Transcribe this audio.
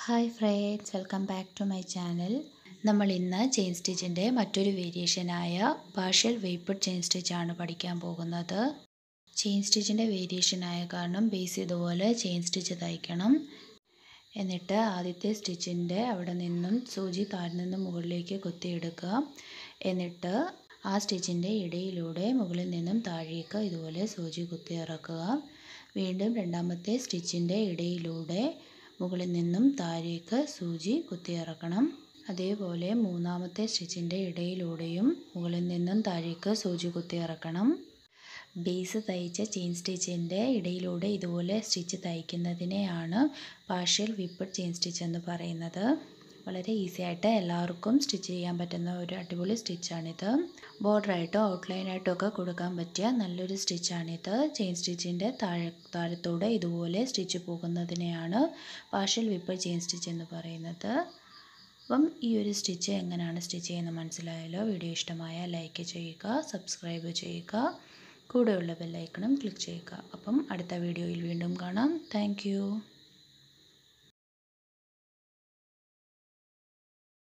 hi friends welcome back to my channel നമ്മൾ ഇന്ന് chain സ്റ്റിച്ചിൻ്റെ മറ്റൊരു വേരിയേഷനായ പാർഷ്യൽ വെയ്പ്പഡ് ചെയിൻ സ്റ്റിച്ചാണ് പഠിക്കാൻ പോകുന്നത് ചെയിൻ സ്റ്റിച്ചിൻ്റെ വേരിയേഷനായ കാരണം ബേസ് ഇതുപോലെ ചെയിൻ സ്റ്റിച്ച് തയ്ക്കണം എന്നിട്ട് ആദ്യത്തെ സ്റ്റിച്ചിൻ്റെ അവിടെ നിന്നും സൂചി താഴെ നിന്നും മുകളിലേക്ക് കുത്തിയെടുക്കുക എന്നിട്ട് ആ സ്റ്റിച്ചിൻ്റെ ഇടയിലൂടെ മുകളിൽ നിന്നും താഴേക്ക് ഇതുപോലെ സൂചി കുത്തി ഇറക്കുക വീണ്ടും രണ്ടാമത്തെ സ്റ്റിച്ചിൻ്റെ ഇടയിലൂടെ മുകളിൽ നിന്നും താഴേക്ക് സൂചി കുത്തിയിറക്കണം അതേപോലെ മൂന്നാമത്തെ സ്റ്റിച്ചിൻ്റെ ഇടയിലൂടെയും മുകളിൽ നിന്നും താഴേക്ക് സൂചി കുത്തിയിറക്കണം ബേസ് തയ്ച്ച ചെയിൻ സ്റ്റിച്ചിൻ്റെ ഇടയിലൂടെ ഇതുപോലെ സ്റ്റിച്ച് തയ്ക്കുന്നതിനെയാണ് പാർഷ്യൽ വിപ്പഡ് ചെയിൻ സ്റ്റിച്ച് എന്ന് പറയുന്നത് വളരെ ഈസി ആയിട്ട് എല്ലാവർക്കും സ്റ്റിച്ച് ചെയ്യാൻ പറ്റുന്ന ഒരു അടിപൊളി സ്റ്റിച്ചാണിത് ബോർഡറായിട്ടോ ഔട്ട്ലൈനായിട്ടോ ഒക്കെ കൊടുക്കാൻ പറ്റിയ നല്ലൊരു സ്റ്റിച്ചാണിത് ചെയിൻ സ്റ്റിച്ചിൻ്റെ താഴെ താഴത്തോടെ ഇതുപോലെ സ്റ്റിച്ച് പോകുന്നതിനെയാണ് പാർഷ്യൽ വിപ്പഡ് ചെയിൻ സ്റ്റിച്ച് എന്ന് പറയുന്നത് അപ്പം ഈ ഒരു സ്റ്റിച്ച് എങ്ങനെയാണ് സ്റ്റിച്ച് ചെയ്യുന്നത് മനസ്സിലായല്ലോ വീഡിയോ ഇഷ്ടമായാൽ ലൈക്ക് ചെയ്യുക സബ്സ്ക്രൈബ് ചെയ്യുക കൂടെയുള്ള ബെല്ലൈക്കണം ക്ലിക്ക് ചെയ്യുക അപ്പം അടുത്ത വീഡിയോയിൽ വീണ്ടും കാണാം താങ്ക്